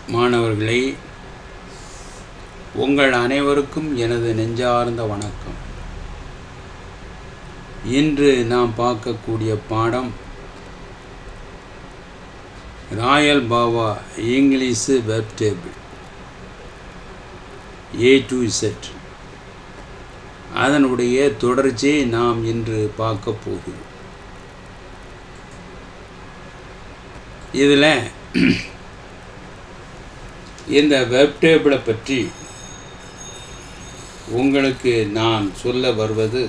மாணவர்களே உங்கள் அனைவருக்கும் எனது நெஞ்சார்ந்த வணக்கம் இன்று நாம் பார்க்கக்கூடிய பாடம் Royal Bava English web table A to Z அதனுடைய தொடர்ச்சியை நாம் இன்று பார்க்க போகிறோம் இதில் இந்த வெப் டேபிளை பற்றி உங்களுக்கு நான் சொல்ல வருவது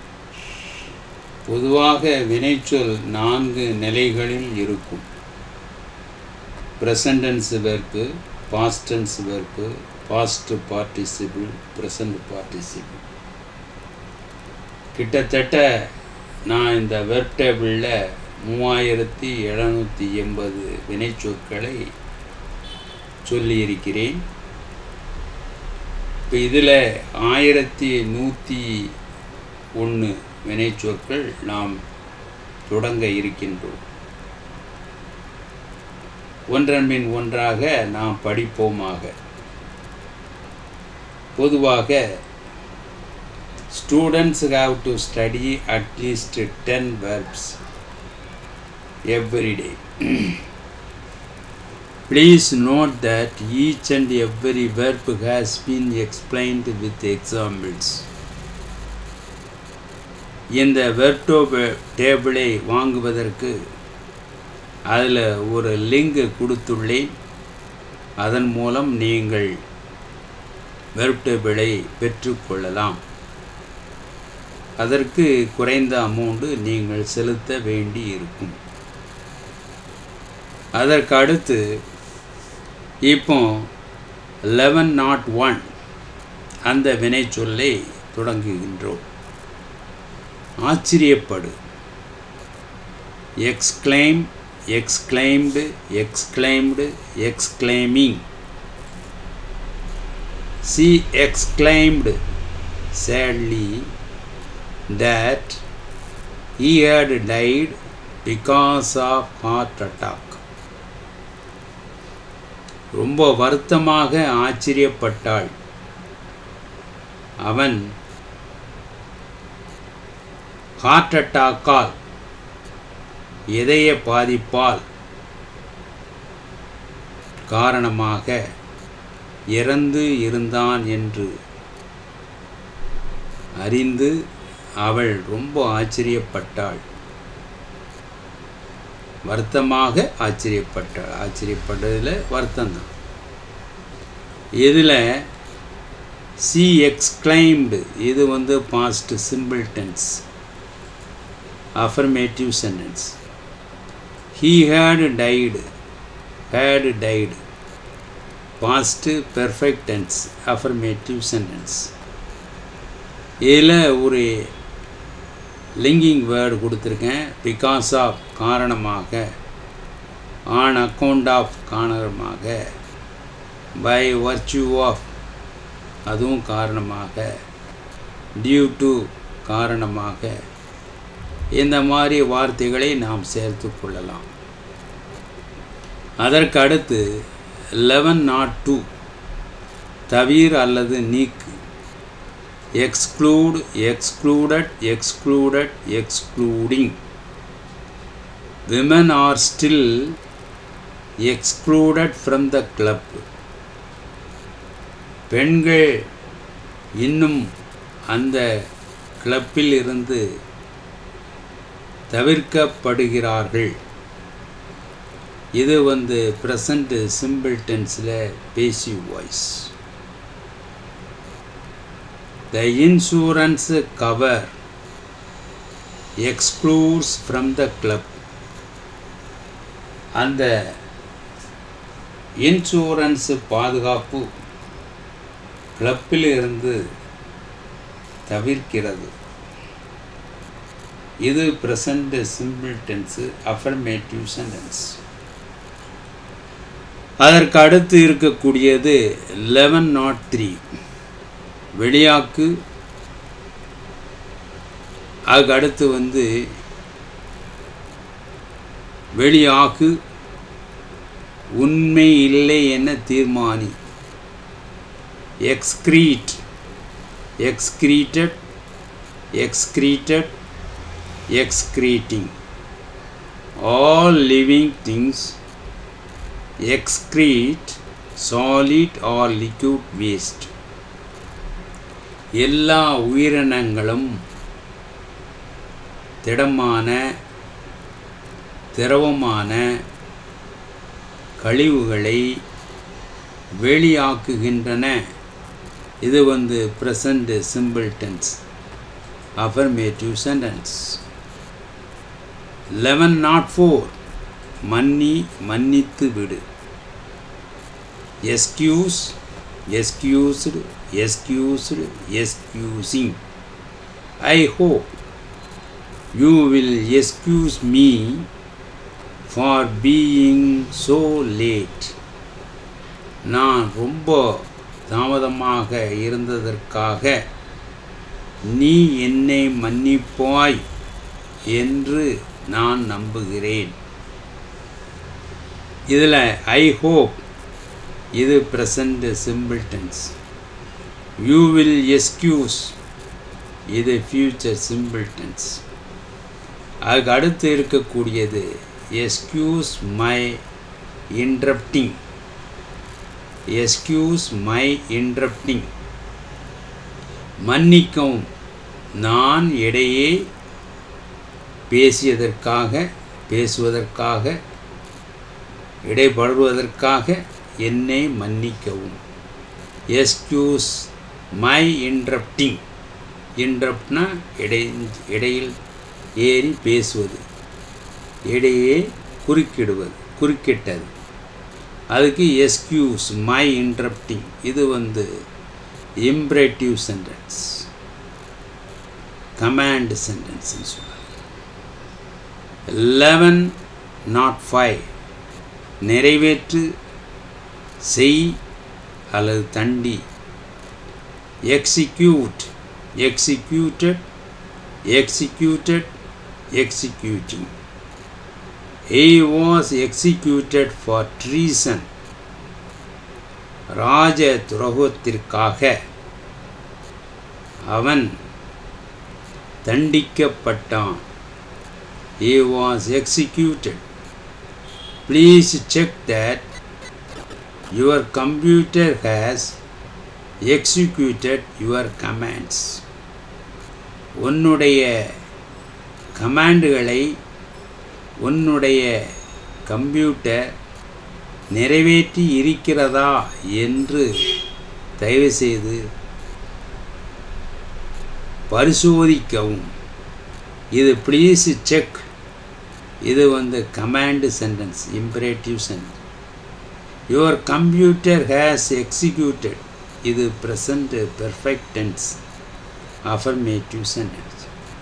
பொதுவாக வினைச்சொல் நான்கு நிலைகளில் இருக்கும் present tense verb past tense verb past participle present participle கிட்டத்தட்ட நான் இந்த வெப் டேபிளில் மூவாயிரத்தி எழுநூற்றி எண்பது வினைச்சொற்களை சொல்லியிருக்கிறேன் இப்போ இதில் ஆயிரத்தி நூற்றி ஒன்று வினைச்சொற்கள் நாம் தொடங்க இருக்கின்றோம் ஒன்றன் பின் ஒன்றாக நாம் படிப்போமாக பொதுவாக students have to study at least ten verbs every day. Please note that each and every verb has been explained with examples. இந்த வெர்டோ டேபிளை வாங்குவதற்கு அதில் ஒரு லிங்க் கொடுத்துள்ளேன் அதன் மூலம் நீங்கள் வெர்ப் டேபிளை பெற்றுக்கொள்ளலாம் அதற்கு குறைந்த அமௌண்ட்டு நீங்கள் செலுத்த வேண்டி இருக்கும் அதற்கு அடுத்து இப்போ லெவன் நாட் ஒன் அந்த வினை சொல்லை தொடங்குகின்றோம் ஆச்சரியப்படு exclaim exclaimed exclaimed exclaiming she exclaimed sadly that he had died because of heart attack ரொம்ப வருத்தமாக ஆச்சரியப்பட்டாள் அவன் ஹார்ட் அட்டாக்கால் இதய பாதிப்பால் காரணமாக இறந்து இருந்தான் என்று அறிந்து அவள் ரொம்ப ஆச்சரியப்பட்டாள் வருத்தமாக ஆச்சரியப்பட்டாள் ஆச்சரியப்பட்டதில் வருத்தம்தான் இதில் சி எக்ஸ்கிளைம்டு இது வந்து past simple tense affirmative sentence he had tied had tied past perfect tense affirmative sentence இதில் ஒரு லிங்கிங் வேர்டு கொடுத்துருக்கேன் பிகாஸ் ஆஃப் காரணமாக ஆன் அக்கௌண்ட் ஆஃப் காரணமாக பை வர்ச்சு ஆஃப் அதுவும் காரணமாக டியூ டு காரணமாக இந்த மாதிரி வார்த்தைகளை நாம் சேர்த்து கொள்ளலாம் அதற்கு அடுத்து லெவன் நாட் டூ தவிர் அல்லது நீக்கு exclude excluded excluded excluding women are still excluded from the club பெண்கள் இன்னும் அந்த கிளப்பில் இருந்து தவிர்க்கப்படுகிறார்கள் இது வந்து ப்ரெசண்ட் சிம்பிள் டென்ஸில் passive voice The insurance cover excludes from the club. அந்த இன்சூரன்ஸ் பாதுகாப்பு கிளப்பில் இருந்து தவிர்க்கிறது இது present simple tense affirmative sentence அதற்கு அடுத்து இருக்கக்கூடியது லெவன் நாட் த்ரீ வெளியாக்கு அதுக்கு அடுத்து வந்து வெளியாகு உண்மை இல்லை என தீர்மானி excrete excreted excreted excreting all living things excrete solid or liquid waste எல்லா உயிரினங்களும் திடமான திரவமான கழிவுகளை வெளியாக்குகின்றன இது வந்து present simple tense affirmative sentence 11 not four மன்னி மன்னித்து விடு excuse excused excused excusing I hope you will excuse me for being so late நான் ரொம்ப தாமதமாக இருந்ததற்காக நீ என்னை மன்னிப்பாய் என்று நான் நம்புகிறேன் இதில் ஐ ஹோப் இது present simple tense you will excuse இது ஃபியூச்சர் சிம்பிள் டென்ஸ் அதுக்கு அடுத்து இருக்கக்கூடியது excuse my interrupting excuse my interrupting மன்னிக்கவும் நான் இடையே பேசியதற்காக பேசுவதற்காக இடைபடுவதற்காக என்னை மன்னிக்கவும் எஸ்கியூஸ் மை இன்ட்ரப்டிங் இன்ட்ரப்ட்னா இடை இடையில் ஏறி பேசுவது இடையே குறுக்கிடுவது குறுக்கிட்டது அதுக்கு எஸ்கியூஸ் மை இன்ட்ரப்டிங் இது வந்து இம்ப்ரேட்டிவ் சென்டென்ஸ் கமாண்ட் சென்டென்ஸ்னு சொல்லுவாங்க லெவன் நாட் ஃபைவ் நிறைவேற்று செய் அல்லது தண்டி execute executed executed executing he was executed for treason ராஜ துரோகத்திற்காக அவன் தண்டிக்கப்பட்டான் he was executed please check that your computer has executed your commands உன்னுடைய கமாண்டுகளை உன்னுடைய கம்ப்யூட்டர் நிறைவேற்றி இருக்கிறதா என்று தயவுசெய்து பரிசோதிக்கவும் இது ப்ளீஸ் செக் இது வந்து command sentence imperative sentence your computer has executed இது present perfect tense affirmative sentence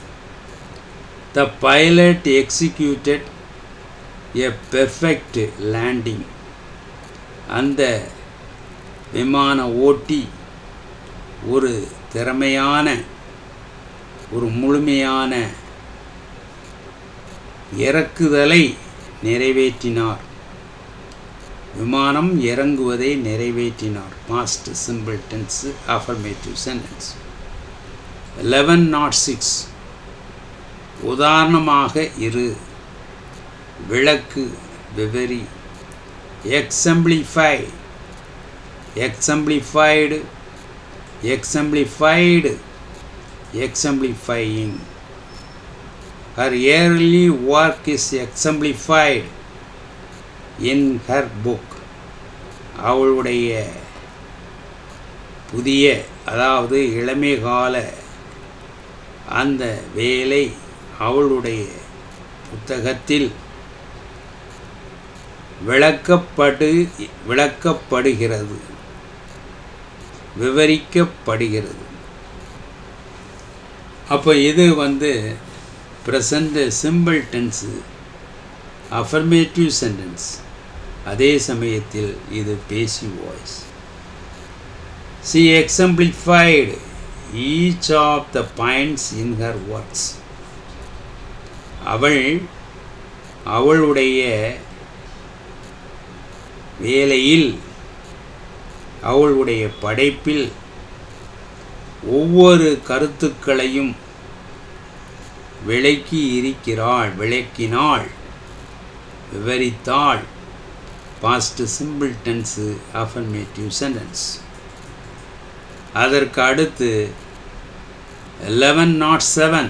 the pilot executed a perfect landing அந்த விமான ஓட்டி ஒரு திறமையான ஒரு முழுமையான இறக்குதலை நிறைவேற்றினார் விமானம் இறங்குவதை நிறைவேற்றினார் past simple tense affirmative sentence eleven not six உதாரணமாக இரு விளக்கு விவரி exemplify exemplified exemplified exemplifying her early work is exemplified in her book அவளுடைய புதிய அதாவது இளமை கால அந்த வேலை அவளுடைய புத்தகத்தில் விளக்கப்படு விளக்கப்படுகிறது விவரிக்கப்படுகிறது அப்போ இது வந்து present simple tense affirmative sentence அதே சமயத்தில் இது passive voice she exemplified each of the points in her works அவள் அவளுடைய வேலையில் அவளுடைய படைப்பில் ஒவ்வொரு கருத்துக்களையும் விளக்கி இருக்கிறாள் விளக்கினாள் விவரித்தாள் past simple tense affirmative sentence அதற்கு அடுத்து லெவன் நாட் செவன்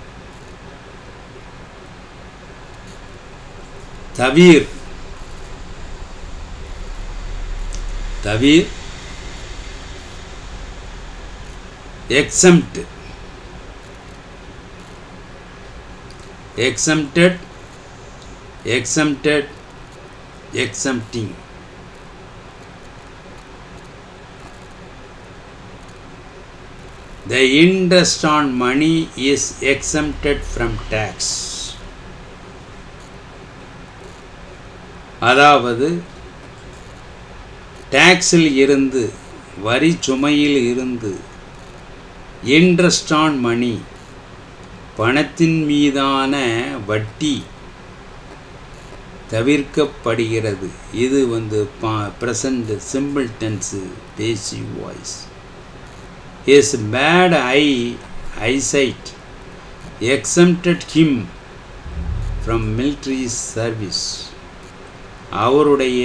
தவிர் தவிர் exempt exempted exempted exempting the interest on money is exempted from tax அதாவது டேக்ஸில் இருந்து வரி சுமையில் இருந்து இன்ட்ரெஸ்ட் ஆன் மணி பணத்தின் மீதான வட்டி தவிர்க்கப்படுகிறது இது வந்து பா present simple tense passive voice his bad eye eyesight exempted him from military service அவருடைய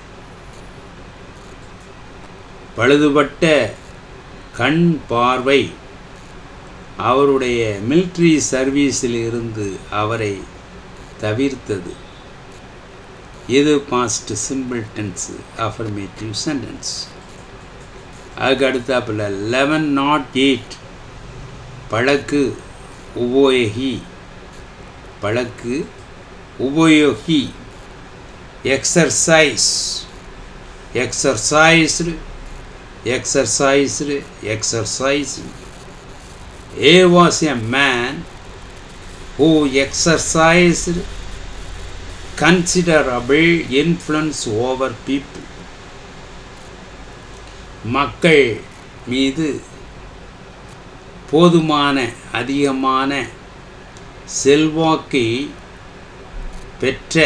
பழுதுபட்ட கண் பார்வை அவருடைய மிலிட்ரி சர்வீஸில் இருந்து அவரை தவிர்த்தது இது past simple tense affirmative sentence அதுக்கு அடுத்தாப்பில் லெவன் நாட் எயிட் பழக்கு உபயோகி பழக்கு உபயோகி exercise exercised exercised, exercised. A was a man who exercised considerable influence over people. மக்கள் மீது போதுமான அதிகமான செல்வாக்கை பெற்ற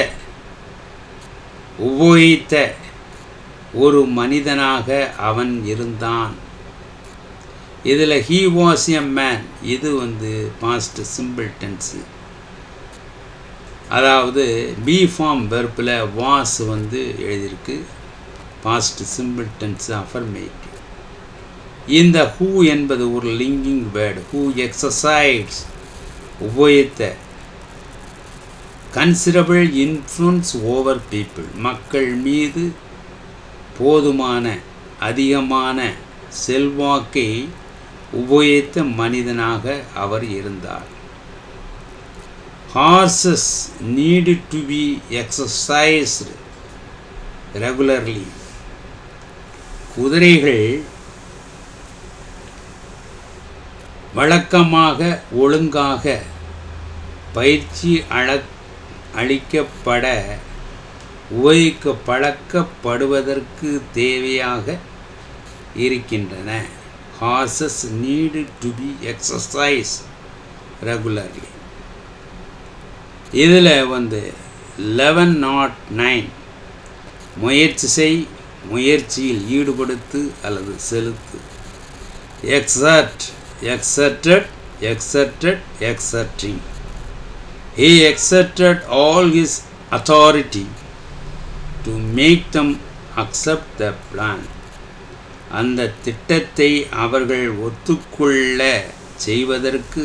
உபயோகித்த ஒரு மனிதனாக அவன் இருந்தான் இதில் ஹீ வாஸ் எ மேன் இது வந்து பாஸ்ட் சிம்பிள் டென்ஸு அதாவது பி ஃபார்ம் வெர்ப்பில் வாஸ் வந்து எழுதியிருக்கு பாஸ்ட் சிம்பிள் டென்ஸ் அஃபர்மேட்டிவ் இந்த ஹூ என்பது ஒரு லிங்கிங் வேர்டு ஹூ எக்ஸசைஸ் உபயோகித்த கன்சிடபிள் இன்ஃப்ளூன்ஸ் ஓவர் பீப்புள் மக்கள் மீது போதுமான அதிகமான செல்வாக்கை உபயோகித்த மனிதனாக அவர் இருந்தார் horses need to be exercised regularly குதிரைகள் வழக்கமாக ஒழுங்காக பயிற்சி அழ அளிக்கப்பட உபயோகிக்க பழக்கப்படுவதற்கு தேவையாக இருக்கின்றன horses need to be exercise regularly இதில் வந்து லெவன் நாட் நைன் முயற்சி செய் முயற்சியில் ஈடுபடுத்து அல்லது செலுத்து exert exerted exerted exerting he exerted all his authority to make them accept the plan அந்த திட்டத்தை அவர்கள் ஒத்துக்கொள்ள செய்வதற்கு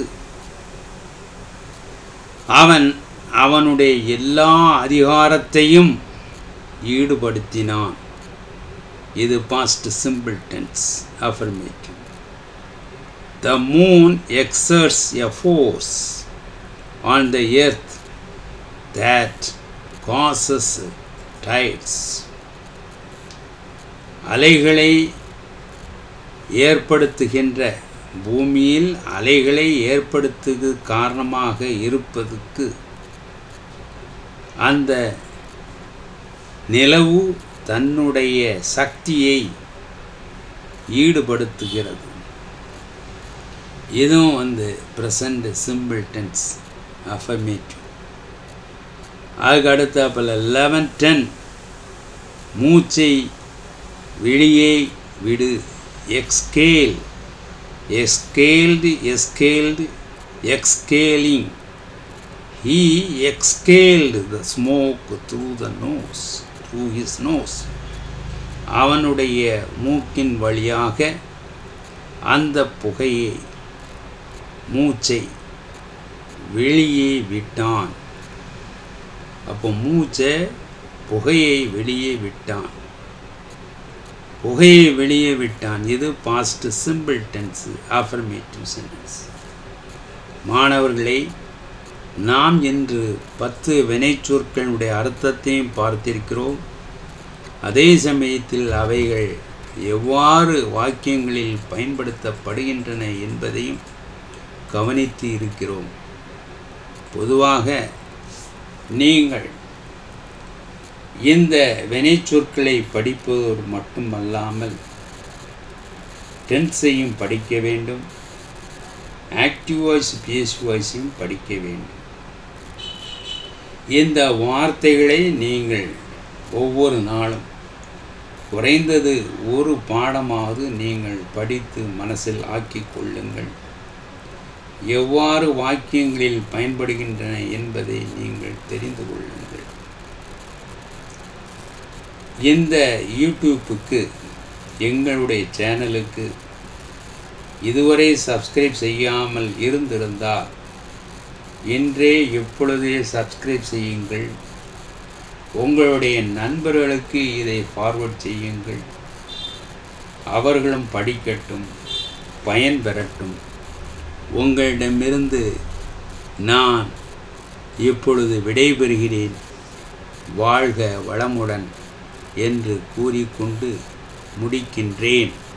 அவன் அவனுடைய எல்லா அதிகாரத்தையும் ஈடுபடுத்தினான் இது past simple tense affirmative the moon exerts a force on the earth that causes tides அலைகளை ஏற்படுத்துகின்ற பூமியில் அலைகளை ஏற்படுத்துக்கு காரணமாக இருப்பதற்கு அந்த நிலவு தன்னுடைய சக்தியை ஈடுபடுத்துகிறது இதுவும் வந்து ப்ரெசண்ட் சிம்பிள் டென்ஸ் அஃபர்மேட்டிவ் அதுக்கு அடுத்தாப்பில் லெவன் டென் மூச்சை வெளியே விடு exhale exhaled exhaled exhaling he exhaled the smoke through the nose through his nose அவனுடைய மூக்கின் வழியாக அந்த புகையை மூச்சை வெளியே விட்டான் அப்போ மூச்சை புகையை வெளியே விட்டான் புகையை வெளியே விட்டான் இது past simple tense affirmative sentence மாணவர்களை நாம் இன்று பத்து வினைச்சொற்களுடைய அர்த்தத்தையும் பார்த்திருக்கிறோம் அதே சமயத்தில் அவைகள் எவ்வாறு வாக்கியங்களில் பயன்படுத்தப்படுகின்றன என்பதையும் கவனித்து இருக்கிறோம் பொதுவாக நீங்கள் இந்த வினைச்சொற்களை படிப்பதோடு மட்டுமல்லாமல் டென்ஸையும் படிக்க வேண்டும் ஆக்டிவ் வாய்ஸ் பேஸ் வாய்ஸையும் படிக்க வேண்டும் இந்த வார்த்தைகளை நீங்கள் ஒவ்வொரு நாளும் குறைந்தது ஒரு பாடமாவது நீங்கள் படித்து மனசில் ஆக்கிக் கொள்ளுங்கள் எவ்வாறு வாக்கியங்களில் பயன்படுகின்றன என்பதை நீங்கள் தெரிந்து கொள்ளுங்கள் இந்த யூடியூப்புக்கு எங்களுடைய சேனலுக்கு இதுவரை சப்ஸ்கிரைப் செய்யாமல் இருந்திருந்தால் இன்றே எப்பொழுதே சப்ஸ்கிரைப் செய்யுங்கள் உங்களுடைய நண்பர்களுக்கு இதை ஃபார்வர்ட் செய்யுங்கள் அவர்களும் படிக்கட்டும் பயன் பெறட்டும் உங்களிடமிருந்து நான் இப்பொழுது விடைபெறுகிறேன் வாழ்க வளமுடன் என்று கூறிக்கொண்டு முடிக்கின்றேன்